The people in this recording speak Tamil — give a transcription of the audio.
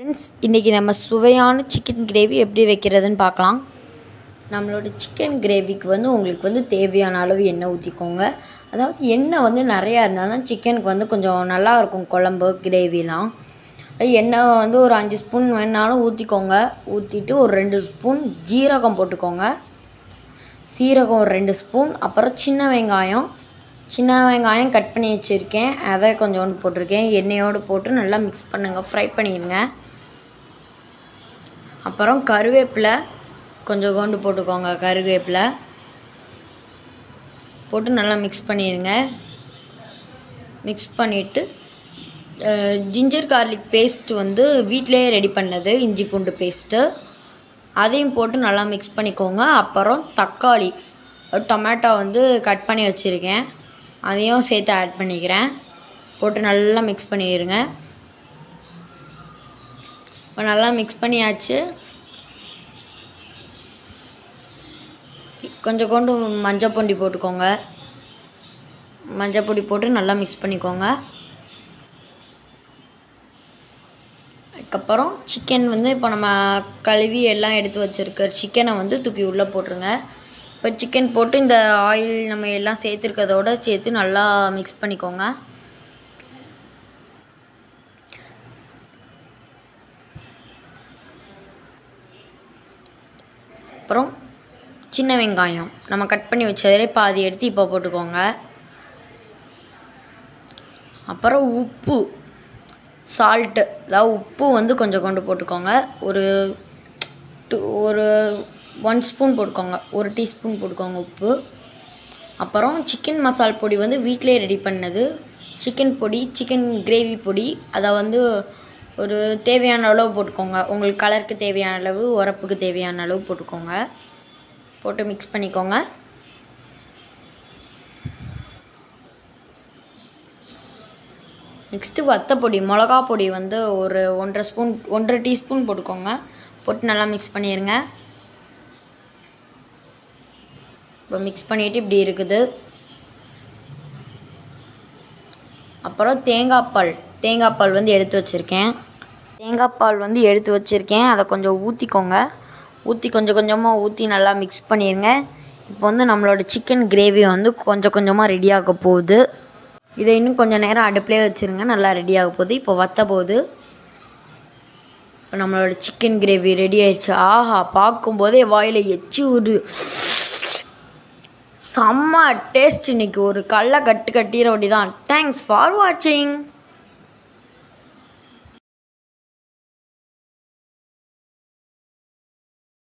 ஃப்ரெண்ட்ஸ் இன்றைக்கி நம்ம சுவையான சிக்கன் கிரேவி எப்படி வைக்கிறதுன்னு பார்க்கலாம் நம்மளோட சிக்கன் கிரேவிக்கு வந்து உங்களுக்கு வந்து தேவையான அளவு எண்ணெய் ஊற்றிக்கோங்க அதாவது எண்ணெய் வந்து நிறையா இருந்தால் தான் சிக்கனுக்கு வந்து கொஞ்சம் நல்லா இருக்கும் குழம்பு கிரேவிலாம் எண்ணெய் வந்து ஒரு அஞ்சு ஸ்பூன் வேணாலும் ஊற்றிக்கோங்க ஊற்றிட்டு ஒரு ரெண்டு ஸ்பூன் ஜீரகம் போட்டுக்கோங்க சீரகம் ஒரு ரெண்டு ஸ்பூன் அப்புறம் சின்ன வெங்காயம் சின்ன வெங்காயம் கட் பண்ணி வச்சுருக்கேன் அதை கொஞ்சோண்டு போட்டிருக்கேன் எண்ணெயோடு போட்டு நல்லா மிக்ஸ் பண்ணுங்கள் ஃப்ரை பண்ணிடுங்க அப்புறம் கருவேப்பிலை கொஞ்சம் கொண்டு போட்டுக்கோங்க கருவேப்பிலை போட்டு நல்லா மிக்ஸ் பண்ணிடுங்க மிக்ஸ் பண்ணிவிட்டு ஜிஞ்சர் கார்லிக் பேஸ்ட் வந்து வீட்டிலேயே ரெடி பண்ணது இஞ்சி பூண்டு பேஸ்ட்டு அதையும் போட்டு நல்லா மிக்ஸ் பண்ணிக்கோங்க அப்புறம் தக்காளி டொமேட்டோ வந்து கட் பண்ணி வச்சுருக்கேன் அதையும் சேர்த்து ஆட் பண்ணிக்கிறேன் போட்டு நல்லா மிக்ஸ் பண்ணிடுங்க இப்போ நல்லா மிக்ஸ் பண்ணியாச்சு கொஞ்சம் கொண்டு மஞ்சள் பொடி போட்டுக்கோங்க மஞ்சள் பொடி போட்டு நல்லா மிக்ஸ் பண்ணிக்கோங்க அதுக்கப்புறம் சிக்கன் வந்து இப்போ நம்ம கழுவி எல்லாம் எடுத்து வச்சுருக்க சிக்கனை வந்து தூக்கி உள்ளே போட்டுருங்க இப்போ சிக்கன் போட்டு இந்த ஆயில் நம்ம எல்லாம் சேர்த்துருக்கதோட சேர்த்து நல்லா மிக்ஸ் பண்ணிக்கோங்க அப்புறம் சின்ன வெங்காயம் நம்ம கட் பண்ணி வச்சதிலே பாதி எடுத்து இப்போ போட்டுக்கோங்க அப்புறம் உப்பு சால்ட்டு அதாவது உப்பு வந்து கொஞ்சம் கொண்டு போட்டுக்கோங்க ஒரு ஒரு ஒன் ஸ்பூன் போட்டுக்கோங்க ஒரு டீஸ்பூன் போட்டுக்கோங்க உப்பு அப்புறம் சிக்கன் மசால் பொடி வந்து வீட்டிலே ரெடி பண்ணது சிக்கன் பொடி சிக்கன் கிரேவி பொடி அதை வந்து ஒரு தேவையான அளவு போட்டுக்கோங்க உங்களுக்கு கலருக்கு தேவையான அளவு உரப்புக்கு தேவையான அளவு போட்டுக்கோங்க போட்டு மிக்ஸ் பண்ணிக்கோங்க நெக்ஸ்ட்டு வத்தப்பொடி மிளகா பொடி வந்து ஒரு ஒன்றரை ஸ்பூன் ஒன்றரை டீஸ்பூன் போட்டுக்கோங்க போட்டு நல்லா மிக்ஸ் பண்ணிடுங்க இப்போ மிக்ஸ் பண்ணிவிட்டு இப்படி இருக்குது அப்புறம் தேங்காய் பால் தேங்காய் பால் வந்து எடுத்து வச்சுருக்கேன் தேங்காய் பால் வந்து எடுத்து வச்சுருக்கேன் அதை கொஞ்சம் ஊற்றிக்கோங்க ஊற்றி கொஞ்சம் கொஞ்சமாக ஊற்றி நல்லா மிக்ஸ் பண்ணிடுங்க இப்போ வந்து நம்மளோட சிக்கன் கிரேவி வந்து கொஞ்சம் கொஞ்சமாக ரெடி ஆக போகுது இதை இன்னும் கொஞ்சம் நேரம் அடுப்பிலே வச்சுருங்க நல்லா ரெடி ஆக போகுது இப்போ வத்த போகுது இப்போ நம்மளோட சிக்கன் கிரேவி ரெடி ஆயிடுச்சு ஆஹா பார்க்கும்போதே வாயில் எச்சி ஒரு செம்ம டேஸ்ட் இன்னைக்கு ஒரு கல்லை கட்டு கட்டிட வேண்டி தான் தேங்க்ஸ் ஃபார் வாட்சிங்